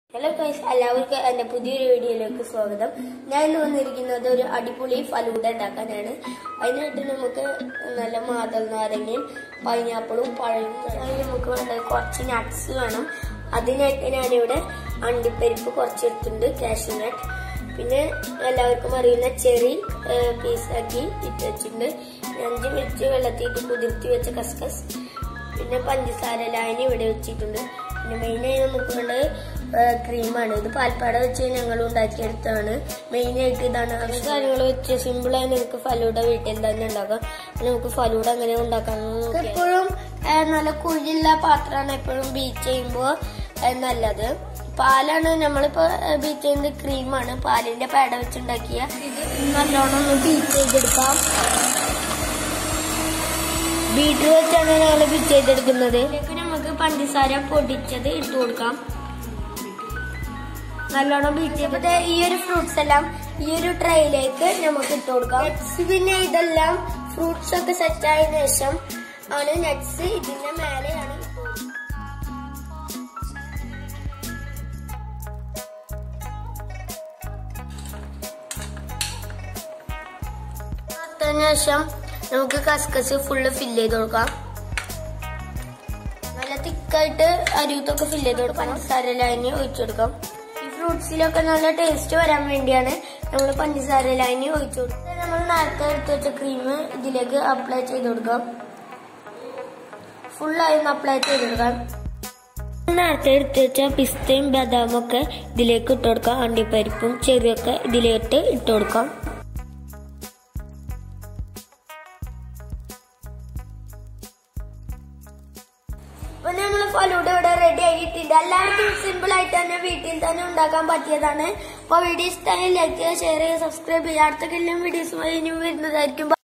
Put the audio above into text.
Hello guys എല്ലാവർക്കും എന്റെ പുതിയൊരു വീഡിയോയിലേക്ക് സ്വാഗതം ഞാൻ ഇന്ന് വന്നിരിക്കുന്നത് ഒരു അടിപൊളി ഫലൂഡ ഉണ്ടാക്കാനാണ് അതിനായിട്ട് നമുക്ക് നല്ല മാതൽ നാരങ്ങയും പൈനാപ്പിളും പഴവും അതിന് നമുക്ക് വേണ്ട കുറച്ച് നട്ട്സ് വേണം അതിനായിട്ട് ഞാനിവിടെ അണ്ടിപ്പരിപ്പ് കുറച്ചെടുത്തിട്ടുണ്ട് കാഷ്യൂ നട്ട് പിന്നെ എല്ലാവർക്കും അറിയുന്ന ചെറി പീസാക്കി ഇട്ട് വെച്ചിട്ടുണ്ട് അഞ്ച് മിനിറ്റ് വെള്ളത്തിയിട്ട് കുതിർത്തി വെച്ച കസ്കസ് പിന്നെ പഞ്ചസാര ലായനി ഇവിടെ വെച്ചിട്ടുണ്ട് പിന്നെ മെയിനായി നമുക്ക് വേണ്ടത് ക്രീമാണ് ഇത് പാൽപ്പാട വെച്ച് ഞങ്ങൾ ഉണ്ടാക്കിയെടുത്താണ് മെയിനായിട്ട് ഇതാണ് അങ്ങനെ കാര്യങ്ങൾ വെച്ച് സിമ്പിളായി നമുക്ക് ഫലൂഡ വീട്ടിൽ തന്നെ ഉണ്ടാക്കാം പിന്നെ നമുക്ക് ഫലൂഡ അങ്ങനെ ഉണ്ടാക്കാൻ എപ്പോഴും നല്ല കുഴിയുള്ള പാത്രമാണ് എപ്പോഴും ബീച്ച് ചെയ്യുമ്പോൾ നല്ലത് പാലാണ് നമ്മളിപ്പോ ബീച്ച് ചെയ്യുന്നത് ക്രീമാണ് പാലിന്റെ പേട വെച്ചുണ്ടാക്കിയ ഇത് നല്ലോണം ഒന്ന് ബീച്ച് ചെയ്തെടുക്കാം ബീറ്റർ വെച്ചാണ് ഞങ്ങൾ ബീറ്റ് ചെയ്തെടുക്കുന്നത് ഇതിലേക്ക് നമുക്ക് പഞ്ചസാര പൊടിച്ചത് ഇട്ട് കൊടുക്കാം നല്ലോണം ബീറ്റ് ചെയ്തിട്ട് ഈ ഒരു ഫ്രൂട്ട്സ് എല്ലാം ഈ ഒരു ട്രേയിലേക്ക് നമുക്ക് ഇട്ട് കൊടുക്കാം നെറ്റ്സ് പിന്നെ ഇതെല്ലാം ഫ്രൂട്ട്സ് ഒക്കെ സെറ്റ് ആയതിനു ശേഷം ആണ് നെറ്റ്സ് ഇതിന്റെ മേലെയാണ് ഇട്ട് കൊടുക്കുന്നത്. അതിന് ശേഷം നമുക്ക് കസ്കസ് ഫുള്ള് ഫില്ല് ചെയ്ത് കൊടുക്കാം നല്ല തിക്കായിട്ട് അരിയത്തൊക്കെ ഫില്ല് ചെയ്ത് കൊടുക്കാം പഞ്ചസാര ലൈനി ഒഴിച്ചു കൊടുക്കാം ഈ ഫ്രൂട്ട്സിലൊക്കെ നല്ല ടേസ്റ്റ് വരാൻ വേണ്ടിയാണ് നമ്മൾ പഞ്ചസാര ലൈനി ഒഴിച്ചു കൊടുക്കുക നമ്മൾ നേരത്തെ എടുത്ത് വെച്ച ക്രീം ഇതിലേക്ക് അപ്ലൈ ചെയ്ത് കൊടുക്കാം ഫുള്ളായി ഒന്ന് അപ്ലൈ ചെയ്ത് കൊടുക്കാം നേരത്തെ എടുത്ത് വെച്ച പിസ്തയും ബദാമും ഒക്കെ ഇതിലേക്ക് ഇട്ട് കൊടുക്കാം അണ്ടിപ്പരിപ്പും ചെറിയൊക്കെ ഇതിലേക്ക് ഇട്ട് കൊടുക്കാം അപ്പൊ നമ്മൾ ഫലൂഡ ഇവിടെ റെഡി ആയിട്ടുണ്ട് എല്ലാവർക്കും സിമ്പിൾ ആയിട്ട് തന്നെ വീട്ടിൽ തന്നെ ഉണ്ടാക്കാൻ പറ്റിയതാണ് അപ്പൊ വീഡിയോ ഇഷ്ടമായി ലൈക്ക് ചെയ്യുക ഷെയർ ചെയ്യുക സബ്സ്ക്രൈബ് ചെയ്യുക അടുത്ത കില്ലും വീഡിയോസുമായി ഇനിയും വരുന്നതായിരിക്കും